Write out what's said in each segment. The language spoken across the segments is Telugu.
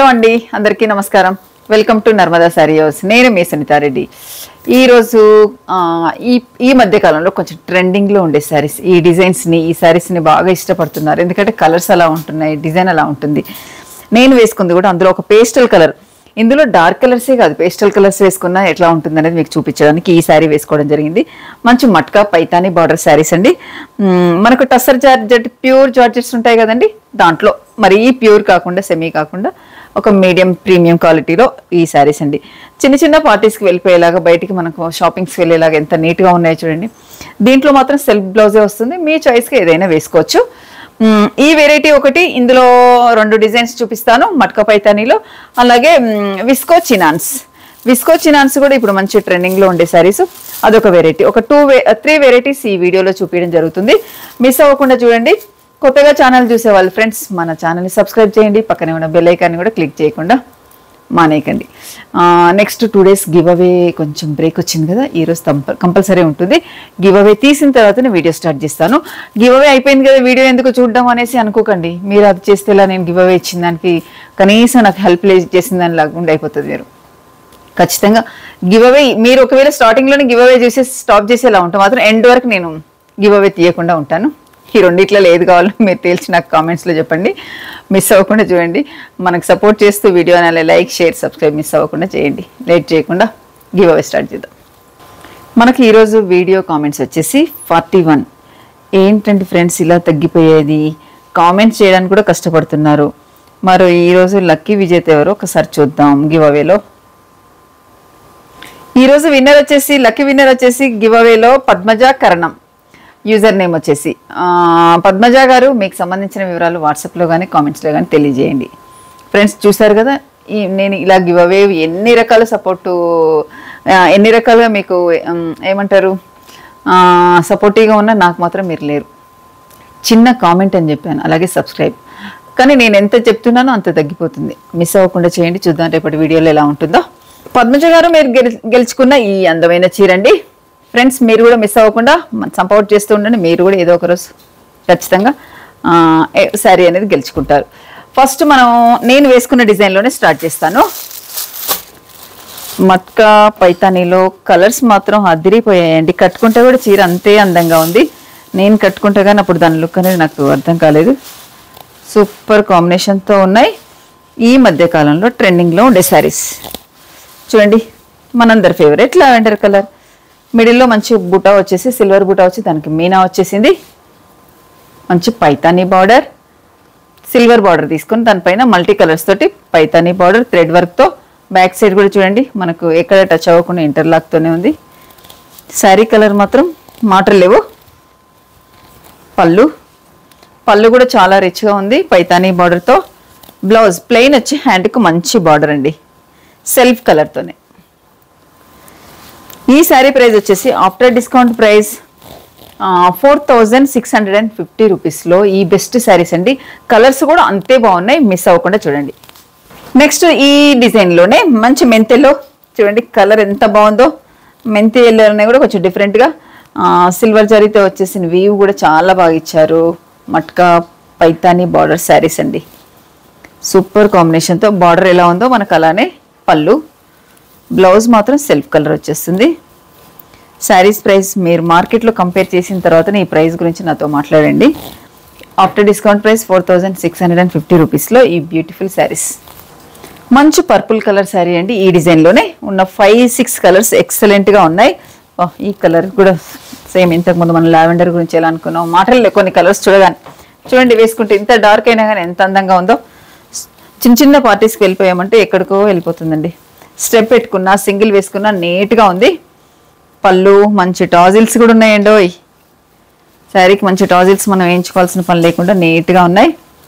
హలో అండి అందరికీ నమస్కారం welcome to Narmada sari house నేను మీ సునీతారెడ్డి ఈరోజు ఆ, ఈ ఈ మధ్య కాలంలో కొంచెం ట్రెండింగ్లో ఉండే శారీస్ ఈ డిజైన్స్ని ఈ శారీస్ని బాగా ఇష్టపడుతున్నారు ఎందుకంటే కలర్స్ అలా ఉంటున్నాయి డిజైన్ అలా ఉంటుంది నేను వేసుకుంది కూడా అందులో ఒక పేస్టల్ కలర్ ఇందులో డార్క్ కలర్సే కాదు పేస్టల్ కలర్స్ వేసుకున్నా ఎట్లా ఉంటుంది అనేది మీకు చూపించడానికి ఈ శారీ వేసుకోవడం జరిగింది మంచి మట్కా పైతాని బార్డర్ శారీస్ అండి మ్మ్, మనకు టస్సర్ జార్జెట్ ప్యూర్ జార్జెట్స్ ఉంటాయి కదండి దాంట్లో మరీ ప్యూర్ కాకుండా సెమీ కాకుండా ఒక మీడియం ప్రీమియం క్వాలిటీలో ఈ శారీస్ అండి చిన్న చిన్న పార్టీస్కి వెళ్ళిపోయేలాగా బయటికి మనకు షాపింగ్స్కి వెళ్ళేలాగా ఎంత నీట్గా ఉన్నాయో చూడండి దీంట్లో మాత్రం సెల్ఫ్ బ్లౌజే వస్తుంది మీ చాయిస్కి ఏదైనా వేసుకోవచ్చు మ్మ్, ఈ వెరైటీ ఒకటి ఇందులో రెండు డిజైన్స్ చూపిస్తాను మట్క పైతానీలో అలాగే మ్మ్, విస్కో చినాన్స్ విస్కో చినాన్స్ కూడా ఇప్పుడు మంచి ట్రెండింగ్లో ఉండే శారీస్ అదొక వెరైటీ ఒక టూ వే త్రీ వెరైటీస్ ఈ వీడియోలో చూపించడం జరుగుతుంది మిస్ అవ్వకుండా చూడండి కొత్తగా ఛానల్ చూసే వాళ్ళు ఫ్రెండ్స్ మన ఛానల్ని సబ్స్క్రైబ్ చేయండి పక్కనే ఉన్న బెల్ ఐకాన్ని కూడా క్లిక్ చేయకుండా మానేయకండి next two days giveaway కొంచెం బ్రేక్ వచ్చింది కదా ఈరోజు కంపల్సరీ ఉంటుంది గివ్ అవే తీసిన తర్వాత నేను వీడియో స్టార్ట్ చేస్తాను గివ్ అవే అయిపోయింది కదా వీడియో ఎందుకు చూడడం అనేసి అనుకోకండి మీరు అది చేస్తే ఇలా నేను గివ్ అవే ఇచ్చిన దానికి కనీసం నాకు హెల్ప్ చేసిన దాని లాగా అయిపోతుంది మీరు ఖచ్చితంగా గివ్ అవే మీరు ఒకవేళ స్టార్టింగ్లోనే గివ్ అవే చేసి స్టాప్ చేసేలా ఉంటే మాత్రం ఎండ్ వరకు నేను గివ్ అవే తీయకుండా ఉంటాను ఈ రెండిట్లలో ఏది కావాలో మీరు తేల్చి నాకు కామెంట్స్లో చెప్పండి మిస్ అవ్వకుండా చూడండి మనకు సపోర్ట్ చేస్తూ వీడియో అలా లైక్ షేర్ సబ్స్క్రైబ్ మిస్ అవ్వకుండా చేయండి లేట్ చేయకుండా గివ్ అవే స్టార్ట్ చేద్దాం మనకి ఈరోజు వీడియో కామెంట్స్ వచ్చేసి ఫార్టీ వన్ ఏంటంటే ఫ్రెండ్స్ ఇలా తగ్గిపోయేది కామెంట్స్ చేయడానికి కూడా కష్టపడుతున్నారు మరి ఈరోజు లక్కీ విజేత ఎవరో ఒకసారి చూద్దాం గివ్ అవేలో ఈరోజు విన్నర్ వచ్చేసి లక్కీ విన్నర్ వచ్చేసి గివ్ అవేలో పద్మజ కరణం యూజర్ నేమ్ వచ్చేసి ఆ, పద్మజ గారు మీకు సంబంధించిన వివరాలు వాట్సాప్లో కానీ కామెంట్స్లో కానీ తెలియజేయండి ఫ్రెండ్స్ చూసారు కదా ఈ నేను ఇలా గివ్ అవే ఎన్ని రకాల సపోర్టు ఎన్ని రకాలుగా మీకు ఉమ్, ఏమంటారు సపోర్టివ్గా ఉన్నా నాకు మాత్రం మీరు లేరు చిన్న కామెంట్ అని చెప్పాను అలాగే సబ్స్క్రైబ్ కానీ నేను ఎంత చెప్తున్నానో అంత తగ్గిపోతుంది మిస్ అవ్వకుండా చేయండి చూద్దాం రేపటి వీడియోలో ఎలా ఉంటుందో పద్మజ గారు మీరు గెలు- గెలుచుకున్న ఈ అందమైన చీరండి ఫ్రెండ్స్ మీరు కూడా మిస్ అవ్వకుండా సపోర్ట్ చేస్తూ ఉండండి మీరు కూడా ఏదో ఒక రోజు ఖచ్చితంగా శారీ అనేది గెలుచుకుంటారు ఫస్ట్ మనం నేను వేసుకున్న డిజైన్లోనే స్టార్ట్ చేస్తాను మట్కా పైతానీలో కలర్స్ మాత్రం అదిరిపోయాయండి కట్టుకుంటే కూడా చీర అంతే అందంగా ఉంది నేను కట్టుకుంటే కానీ అప్పుడు దాని లుక్ అనేది నాకు అర్థం కాలేదు సూపర్ కాంబినేషన్తో ఉన్నాయి ఈ మధ్య కాలంలో ట్రెండింగ్లో ఉండే శారీస్ చూడండి మనందరి ఫేవరెట్ లావెండర్ కలర్ మిడిల్లో మంచి బూటా వచ్చేసి సిల్వర్ బూటా వచ్చి దానికి మీనా వచ్చేసింది మంచి పైతానీ బార్డర్ సిల్వర్ బార్డర్ తీసుకొని దానిపైన మల్టీ కలర్స్ తోటి పైతానీ బార్డర్ థ్రెడ్ వర్క్తో బ్యాక్ సైడ్ కూడా చూడండి మనకు ఎక్కడ టచ్ అవ్వకుండా ఇంటర్లాక్తోనే ఉంది శారీ కలర్ మాత్రం మాటలు లేవు పళ్ళు పళ్ళు కూడా చాలా రిచ్గా ఉంది పైతానీ బార్డర్తో బ్లౌజ్ ప్లెయిన్ వచ్చి హ్యాండ్కి మంచి బార్డర్ అండి సెల్ఫ్ కలర్తోనే ఈ శారీ ప్రైస్ వచ్చేసి after discount price four thousand six hundred and fifty రూపీస్లో ఈ బెస్ట్ శారీస్ అండి కలర్స్ కూడా అంతే బాగున్నాయి మిస్ అవ్వకుండా చూడండి నెక్స్ట్ ఈ డిజైన్లోనే మంచి మెంతెలో చూడండి కలర్ ఎంత బాగుందో మెంతి ఎల్లోనే కూడా కొంచెం డిఫరెంట్గా సిల్వర్ జరీతో వచ్చేసిన వీవ్ కూడా చాలా బాగా ఇచ్చారు మట్కా పైతానీ బార్డర్ శారీస్ అండి సూపర్ కాంబినేషన్తో బార్డర్ ఎలా ఉందో మనకు అలానే పళ్ళు బ్లౌజ్ మాత్రం సెల్ఫ్ కలర్ వచ్చేస్తుంది శారీస్ ప్రైస్ మీరు మార్కెట్లో కంపేర్ చేసిన తర్వాత ఈ ప్రైస్ గురించి నాతో మాట్లాడండి after discount price four thousand six hundred and fifty రూపీస్లో ఈ బ్యూటిఫుల్ శారీస్ మంచి పర్పుల్ కలర్ శారీ అండి ఈ డిజైన్లోనే ఉన్న ఫైవ్ సిక్స్ కలర్స్ ఎక్సలెంట్గా ఉన్నాయి ఓ, ఈ కలర్ కూడా సేమ్ ఇంతకుముందు మనం లావెండర్ గురించి ఎలా అనుకున్నాం మాటల్లో కొన్ని కలర్స్ చూడగానే చూడండి వేసుకుంటే ఇంత డార్క్ అయినా కానీ ఎంత అందంగా ఉందో చిన్న చిన్న పార్టీస్కి వెళ్ళిపోయామంటే ఎక్కడికో వెళ్ళిపోతుందండి స్టెప్ పెట్టుకున్నా సింగిల్ వేసుకున్నా నీట్గా ఉంది పళ్ళు మంచి టాజిల్స్ కూడా ఉన్నాయండి ఓయ్ శారీకి మంచి టాజిల్స్ మనం వేయించుకోవాల్సిన పని లేకుండా నీట్గా ఉన్నాయి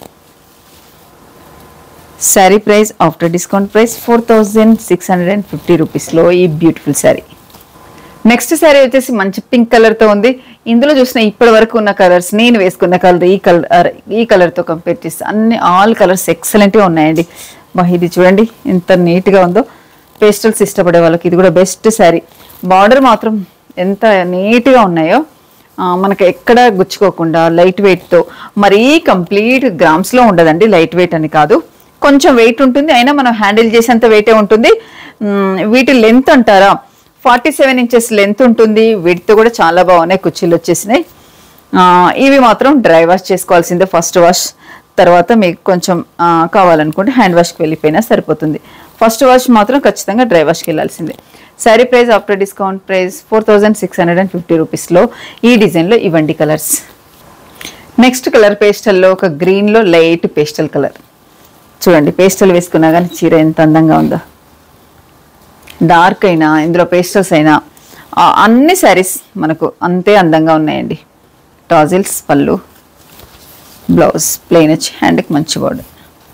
sari price after discount price four thousand six hundred and fifty రూపీస్లో ఈ బ్యూటిఫుల్ శారీ నెక్స్ట్ శారీ వచ్చేసి మంచి పింక్ కలర్తో ఉంది ఇందులో చూసిన ఇప్పటి వరకు ఉన్న కలర్స్ నేను వేసుకున్న కలర్ ఈ కలర్ ఈ కలర్తో కంపేర్ చేస్తే అన్ని ఆల్ కలర్స్ ఎక్సలెంట్గా ఉన్నాయండి బా ఇది చూడండి ఎంత నీట్గా ఉందో పేస్టల్స్ ఇష్టపడే వాళ్ళకి ఇది కూడా బెస్ట్ శారీ బార్డర్ మాత్రం ఎంత నీట్గా ఉన్నాయో ఆ, మనకి ఎక్కడ గుచ్చుకోకుండా లైట్ వెయిట్తో మరీ కంప్లీట్ గ్రామ్స్లో ఉండదండి లైట్ వెయిట్ అని కాదు కొంచెం వెయిట్ ఉంటుంది అయినా మనం హ్యాండిల్ చేసేంత వెయిటే ఉంటుంది మ్, వీటి లెంత్ అంటారా ఫార్టీ సెవెన్ ఇంచెస్ లెంత్ ఉంటుంది వీటితో కూడా చాలా బాగున్నాయి కుర్చీలు వచ్చేసినాయి ఆ, ఇవి మాత్రం డ్రై వాష్ చేసుకోవాల్సిందే ఫస్ట్ వాష్ తర్వాత మీకు కొంచెం ఆ, కావాలనుకుంటే హ్యాండ్ వాష్కి వెళ్ళిపోయినా సరిపోతుంది ఫస్ట్ వాష్ మాత్రం ఖచ్చితంగా డ్రై వాష్కి వెళ్ళాల్సిందే sari price after discount price four thousand six hundred and fifty రూపీస్లో ఈ డిజైన్లో ఇవ్వండి కలర్స్ నెక్స్ట్ కలర్ పేస్టల్లో ఒక గ్రీన్లో లైట్ పేస్టల్ కలర్ చూడండి పేస్టల్ వేసుకున్నా కానీ చీర ఎంత అందంగా ఉందో డార్క్ అయినా ఇందులో పేస్టల్స్ అయినా ఆ, అన్ని శారీస్ మనకు అంతే అందంగా ఉన్నాయండి టాజిల్స్ పళ్ళు బ్లౌజ్ ప్లెయిన్ వచ్చి హ్యాండ్కి మంచి బోర్డర్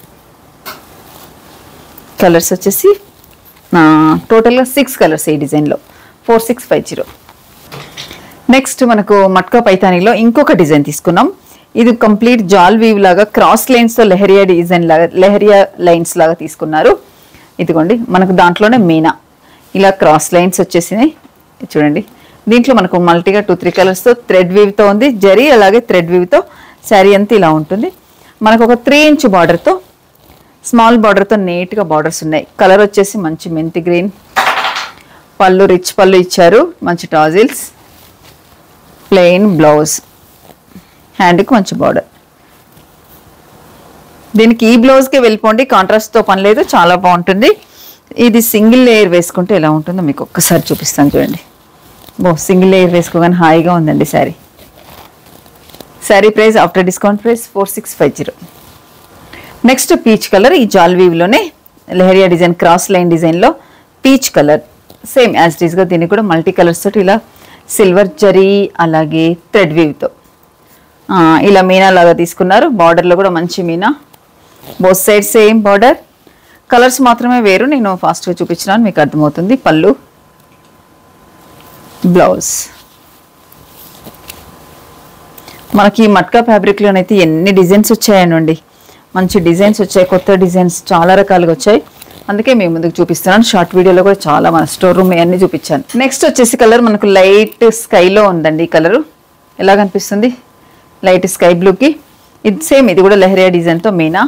కలర్స్ వచ్చేసి టోటల్గా సిక్స్ కలర్స్ ఈ డిజైన్లో four six five zero next మనకు మట్కా పైతానీలో ఇంకొక డిజైన్ తీసుకున్నాం ఇది కంప్లీట్ జాల్ వీవ్ లాగా క్రాస్ లైన్స్తో లెహరియా డిజైన్ లాగా లెహరియా లైన్స్ లాగా తీసుకున్నారు ఇదిగోండి మనకు దాంట్లోనే మీనా ఇలా క్రాస్ లైన్స్ వచ్చేసినాయి చూడండి దీంట్లో మనకు మల్టీగా టూ త్రీ కలర్స్తో థ్రెడ్ వీవ్తో ఉంది జరీ అలాగే థ్రెడ్ వీవ్తో శారీ అంతా ఇలా ఉంటుంది మనకు ఒక త్రీ ఇంచ్ బార్డర్తో స్మాల్ బార్డర్తో నీట్గా బార్డర్స్ ఉన్నాయి కలర్ వచ్చేసి మంచి మెంతి గ్రీన్ పళ్ళు రిచ్ పళ్ళు ఇచ్చారు మంచి టాజిల్స్ ప్లెయిన్ బ్లౌజ్ హ్యాండ్కి మంచి బార్డర్ దీనికి ఈ బ్లౌజ్కి వెళ్ళిపోండి కాంట్రాస్ట్తో పని లేదు చాలా బాగుంటుంది ఇది సింగిల్ లేయర్ వేసుకుంటే ఎలా ఉంటుందో మీకు ఒక్కసారి చూపిస్తాను చూడండి బో సింగిల్ లేయర్ వేసుకోగానే హాయిగా ఉందండి sari sari price after discount price four six five zero next peach colour ఈ జాల్ వీవ్లోనే లెహరియా డిజైన్ క్రాస్ లైన్ డిజైన్లో peach colour same as it ఈస్గా దీనికి కూడా మల్టీ కలర్స్ తోటి ఇలా సిల్వర్ జరీ అలాగే థ్రెడ్ వీవ్తో ఇలా మీనా లాగా తీసుకున్నారు బార్డర్లో కూడా మంచి meena both side same border colours మాత్రమే వేరు నేను ఫాస్ట్గా చూపించినాను మీకు అర్థమవుతుంది పళ్ళు బ్లౌజ్ మనకి ఈ మట్కా ఫ్యాబ్రిక్లోనైతే ఎన్ని డిజైన్స్ వచ్చాయనండి మంచి డిజైన్స్ వచ్చాయి కొత్త డిజైన్స్ చాలా రకాలుగా వచ్చాయి అందుకే మేము ముందుకు చూపిస్తున్నాను షార్ట్ వీడియోలో కూడా చాలా మన స్టోర్ రూమ్ అన్ని చూపించాను నెక్స్ట్ వచ్చేసి కలర్ మనకు లైట్ స్కైలో ఉందండి ఈ కలరు ఎలా కనిపిస్తుంది లైట్ స్కై బ్లూకి ఇది సేమ్ ఇది కూడా లెహరియా డిజైన్తో మీనా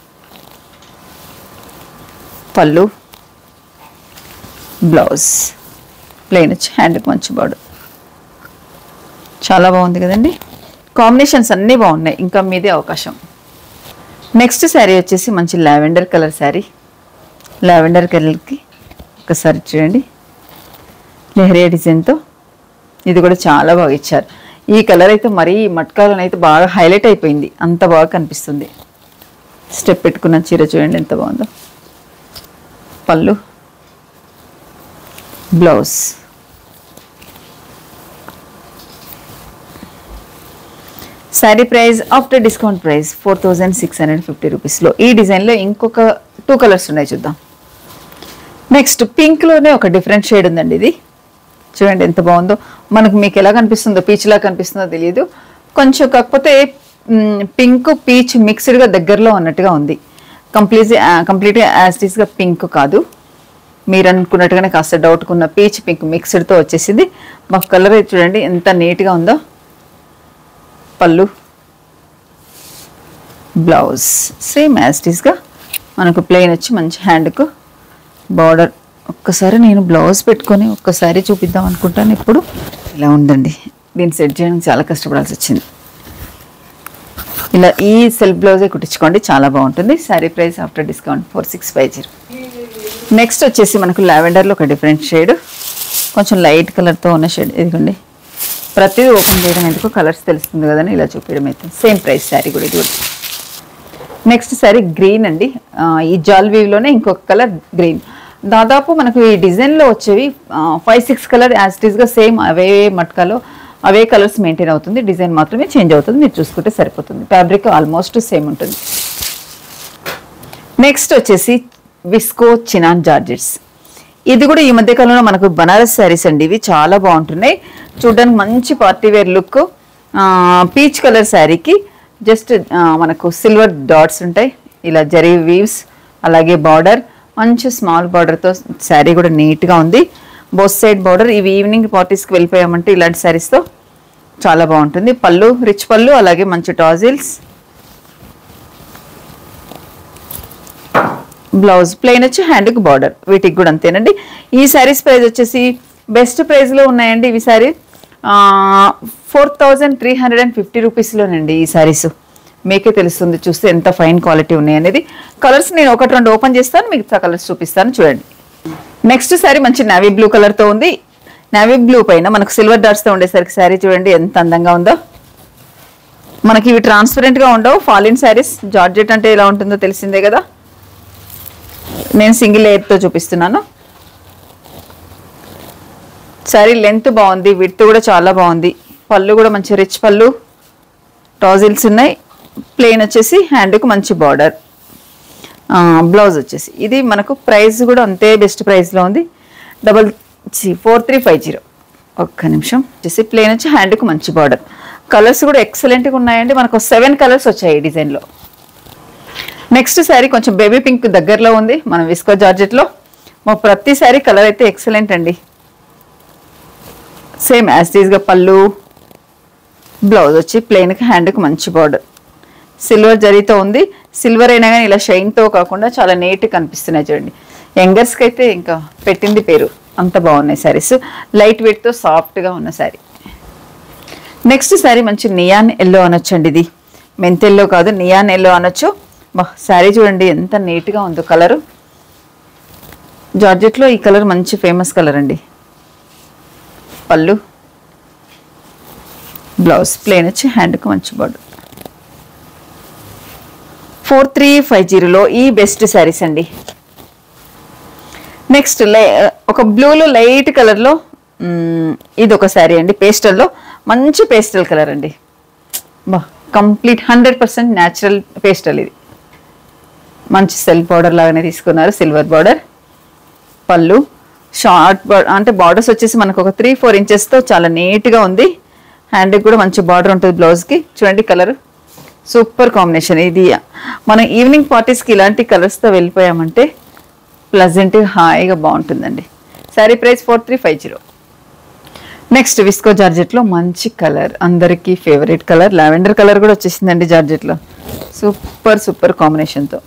పళ్ళు బ్లౌజ్ ప్లెయిన్ వచ్చి హ్యాండ్కి మంచి బార్డర్ చాలా బాగుంది కదండి కాంబినేషన్స్ అన్నీ బాగున్నాయి ఇంకా మీదే అవకాశం నెక్స్ట్ శారీ వచ్చేసి మంచి లావెండర్ కలర్ శారీ లావెండర్ కలర్కి ఒకసారి చూడండి లెహరియా డిజైన్తో ఇది కూడా చాలా బాగా ఇచ్చారు ఈ కలర్ అయితే మరీ మట్కాలను అయితే బాగా హైలైట్ అయిపోయింది అంత బాగా కనిపిస్తుంది స్టెప్ పెట్టుకున్న చీర చూడండి ఎంత బాగుందో పళ్ళు blouse sari price after discount price four thousand six hundred fifty రూపీస్లో ఈ డిజైన్లో ఇంకొక టూ కలర్స్ ఉన్నాయి చూద్దాం నెక్స్ట్ పింక్లోనే ఒక డిఫరెంట్ షేడ్ ఉందండి ఇది చూడండి ఎంత బాగుందో మనకు మీకు ఎలా కనిపిస్తుందో పీచ్లా కనిపిస్తుందో తెలియదు కొంచెం కాకపోతే పింక్ పీచ్ మిక్స్డ్గా దగ్గరలో ఉన్నట్టుగా ఉంది కంప్లీట్ కంప్లీట్గా యాస్టీస్గా పింక్ కాదు మీరు అనుకున్నట్టుగానే కాస్త డౌట్గా ఉన్న పీచ్ పింక్ మిక్స్డ్తో వచ్చేసింది మాకు కలర్ అయితే చూడండి ఎంత నీట్గా ఉందో పళ్ళు బ్లౌజ్ సేమ్ యాస్టీస్గా మనకు ప్లెయిన్ వచ్చి మంచి హ్యాండ్కు బార్డర్ ఒక్కసారి నేను బ్లౌజ్ పెట్టుకొని ఒక్కసారి చూపిద్దాం అనుకుంటాను ఇప్పుడు ఇలా ఉందండి దీన్ని సెట్ చేయడానికి చాలా కష్టపడాల్సి వచ్చింది ఇలా ఈ సెల్ఫ్ బ్లౌజే కుట్టించుకోండి చాలా బాగుంటుంది sari price after discount four six five zero next వచ్చేసి మనకు లావెండర్లో ఒక డిఫరెంట్ షేడ్ కొంచెం లైట్ కలర్తో ఉన్న షేడ్ ఇదిగోండి ప్రతిదీ ఓపెన్ చేయడం ఎందుకు కలర్స్ తెలుస్తుంది కదని ఇలా చూపించడం అయితే సేమ్ ప్రైస్ శారీ కూడా ఇది కూడా నెక్స్ట్ శారీ గ్రీన్ అండి ఆ, ఈ జాల్ వీవ్లోనే ఇంకొక కలర్ గ్రీన్ దాదాపు మనకు ఈ డిజైన్లో వచ్చేవి five six colour as it ఈస్గా సేమ్ అవే మట్కాలో అవే కలర్స్ మెయింటైన్ అవుతుంది డిజైన్ మాత్రమే చేంజ్ అవుతుంది మీరు చూసుకుంటే సరిపోతుంది ఫ్యాబ్రిక్ ఆల్మోస్ట్ సేమ్ ఉంటుంది నెక్స్ట్ వచ్చేసి విస్కో చినాన్ జార్జెట్స్ ఇది కూడా ఈ మధ్య కాలంలో మనకు బనారస్ శారీస్ అండి ఇవి చాలా బాగుంటున్నాయి చూడడానికి మంచి party wear look peach colour శారీకి జస్ట్ మనకు సిల్వర్ డాట్స్ ఉంటాయి ఇలా జరీ వీవ్స్ అలాగే బార్డర్ మంచి స్మాల్ బార్డర్తో శారీ కూడా నీట్గా ఉంది బోత్ సైడ్ బార్డర్ ఇవి ఈవినింగ్ పార్టీస్కి వెళ్ళిపోయామంటే ఇలాంటి శారీస్తో చాలా బాగుంటుంది పళ్ళు రిచ్ పళ్ళు అలాగే మంచి టాజిల్స్ బ్లౌజ్ ప్లెయిన్ వచ్చి హ్యాండ్కి బార్డర్ వీటికి కూడా అంతేనండి ఈ శారీస్ ప్రైస్ వచ్చేసి బెస్ట్ ప్రైస్లో ఉన్నాయండి ఇవి sari four thousand three hundred and fifty రూపీస్లోనండి ఈ శారీస్ మీకే తెలుస్తుంది చూస్తే ఎంత ఫైన్ క్వాలిటీ ఉన్నాయి అనేది కలర్స్ నేను ఒకటి రెండు ఓపెన్ చేస్తాను మిగతా కలర్స్ చూపిస్తాను చూడండి నెక్స్ట్ శారీ మంచి నావీ బ్లూ కలర్తో ఉంది నావీ బ్లూ పైన మనకు సిల్వర్ డాట్స్తో ఉండేసరికి శారీ చూడండి ఎంత అందంగా ఉందో మనకి ఇవి ట్రాన్స్పరెంట్గా ఉండవు ఫాలిన్ శారీస్ జార్జెట్ అంటే ఎలా ఉంటుందో తెలిసిందే కదా నేను సింగిల్ లేయర్తో చూపిస్తున్నాను సారీ లెంత్ బాగుంది విడ్త్ కూడా చాలా బాగుంది పళ్ళు కూడా మంచి రిచ్ పళ్ళు టాజిల్స్ ఉన్నాయి ప్లెయిన్ వచ్చేసి హ్యాండ్కి మంచి బార్డర్ బ్లౌజ్ వచ్చేసి ఇది మనకు ప్రైస్ కూడా అంతే బెస్ట్ ప్రైస్లో ఉంది double four three five zero ఒక్క నిమిషం వచ్చేసి ప్లెయిన్ వచ్చి హ్యాండ్కి మంచి బార్డర్ కలర్స్ కూడా ఎక్సలెంట్గా ఉన్నాయండి మనకు సెవెన్ కలర్స్ వచ్చాయి ఈ డిజైన్లో నెక్స్ట్ శారీ కొంచెం బేబీ పింక్ దగ్గరలో ఉంది మనం విస్కో జార్జెట్లో మా ప్రతి శారీ కలర్ అయితే ఎక్సలెంట్ అండి సేమ్ యాజ్ టీజ్గా పళ్ళు బ్లౌజ్ వచ్చి ప్లెయిన్కి హ్యాండ్కి మంచి బార్డర్ సిల్వర్ జరీతో ఉంది సిల్వర్ అయినా కానీ ఇలా షైన్తో కాకుండా చాలా నీట్గా కనిపిస్తున్నాయి చూడండి యంగర్స్కి అయితే ఇంకా పెట్టింది పేరు అంత బాగున్నాయి శారీస్ లైట్ వెయిట్తో సాఫ్ట్గా ఉన్న శారీ నెక్స్ట్ శారీ మంచి నియాన్ ఎల్లో అనొచ్చండి ఇది మెంత్ ఎల్లో కాదు నియాన్ ఎల్లో అనొచ్చు బా శారీ చూడండి ఎంత నీట్గా ఉందో కలరు జార్జెట్లో ఈ కలర్ మంచి ఫేమస్ కలర్ అండి పళ్ళు బ్లౌజ్ ప్లేన్ వచ్చి హ్యాండ్కి మంచి బార్డర్ ఫోర్ త్రీ ఫైవ్ జీరోలో ఈ బెస్ట్ శారీస్ అండి నెక్స్ట్ లై ఒక బ్లూలో లైట్ కలర్లో ఇది ఒక శారీ అండి పేస్టల్లో మంచి పేస్టల్ కలర్ అండి బా complete hundred percent natural pastel ఇది మంచి సెల్ఫ్ బార్డర్ లాగానే తీసుకున్నారు సిల్వర్ బార్డర్ పళ్ళు షార్ట్ అంటే బార్డర్స్ వచ్చేసి మనకు ఒక త్రీ ఫోర్ ఇంచెస్తో చాలా నీట్గా ఉంది హ్యాండ్కి కూడా మంచి బార్డర్ ఉంటుంది బ్లౌజ్కి చూడండి కలర్ సూపర్ కాంబినేషన్ ఇది మనం ఈవినింగ్ పార్టీస్కి ఇలాంటి కలర్స్తో వెళ్ళిపోయామంటే ప్లజెంట్ హాయిగా బాగుంటుందండి sari price four three five zero next visco జార్జెట్లో మంచి కలర్ అందరికీ ఫేవరెట్ కలర్ లావెండర్ కలర్ కూడా వచ్చేసిందండి జార్జెట్లో సూపర్ సూపర్ కాంబినేషన్తో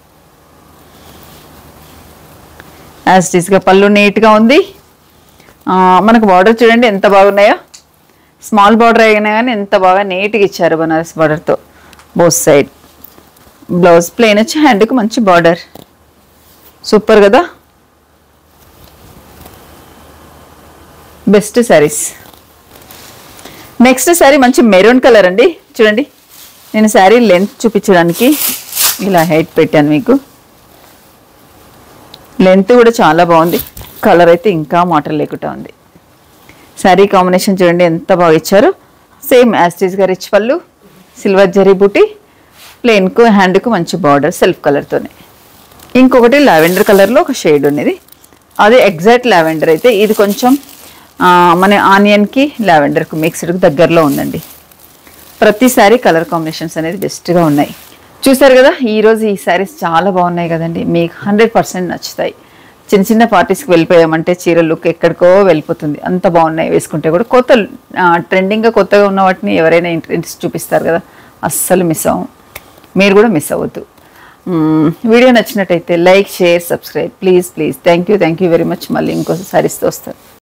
యాజ్ టీస్గా పళ్ళు నీట్గా ఉంది ఆ, మనకు బార్డర్ చూడండి ఎంత బాగున్నాయో స్మాల్ బార్డర్ అయినా కానీ ఎంత బాగా నీట్గా ఇచ్చారు బనారస్ బార్డర్తో బోత్ సైడ్ బ్లౌజ్ ప్లెయిన్ వచ్చి హ్యాండ్కి మంచి బార్డర్ సూపర్ కదా బెస్ట్ శారీస్ నెక్స్ట్ శారీ మంచి మెరూన్ కలర్ అండి చూడండి నేను శారీ లెంత్ చూపించడానికి ఇలా హైట్ పెట్టాను మీకు లెంత్ కూడా చాలా బాగుంది కలర్ అయితే ఇంకా మాటలు లేకుండా ఉంది శారీ కాంబినేషన్ చూడండి ఎంత బాగా ఇచ్చారు సేమ్ యాస్టీస్గా రిచ్ పళ్ళు సిల్వర్ జరీ బూటీ ప్లెయిన్కు హ్యాండ్కు మంచి బార్డర్ సెల్ఫ్ కలర్తోనే ఇంకొకటి లావెండర్ కలర్లో ఒక షేడ్ ఉన్నది అది ఎగ్జాక్ట్ లావెండర్ అయితే ఇది కొంచెం ఆ, మన ఆనియన్కి లావెండర్కి మిక్స్డ్కి దగ్గరలో ఉందండి ప్రతిసారి కలర్ కాంబినేషన్స్ అనేది బెస్ట్గా ఉన్నాయి చూసారు కదా ఈరోజు ఈ శారీస్ చాలా బాగున్నాయి కదండి మీకు హండ్రెడ్ పర్సెంట్ నచ్చుతాయి చిన్న చిన్న పార్టీస్కి వెళ్ళిపోయామంటే చీర లుక్ ఎక్కడికో వెళ్ళిపోతుంది అంత బాగున్నాయి వేసుకుంటే కూడా కొత్త ట్రెండింగ్గా కొత్తగా ఉన్న వాటిని ఎవరైనా ఇంట్రెస్ట్ చూపిస్తారు కదా అస్సలు మిస్ అవ్వం మీరు కూడా మిస్ అవ్వద్దు మ్మ్, వీడియో నచ్చినట్టయితే like share subscribe please please thank you thank you very much మళ్ళీ ఇంకో సారీస్తో వస్తారు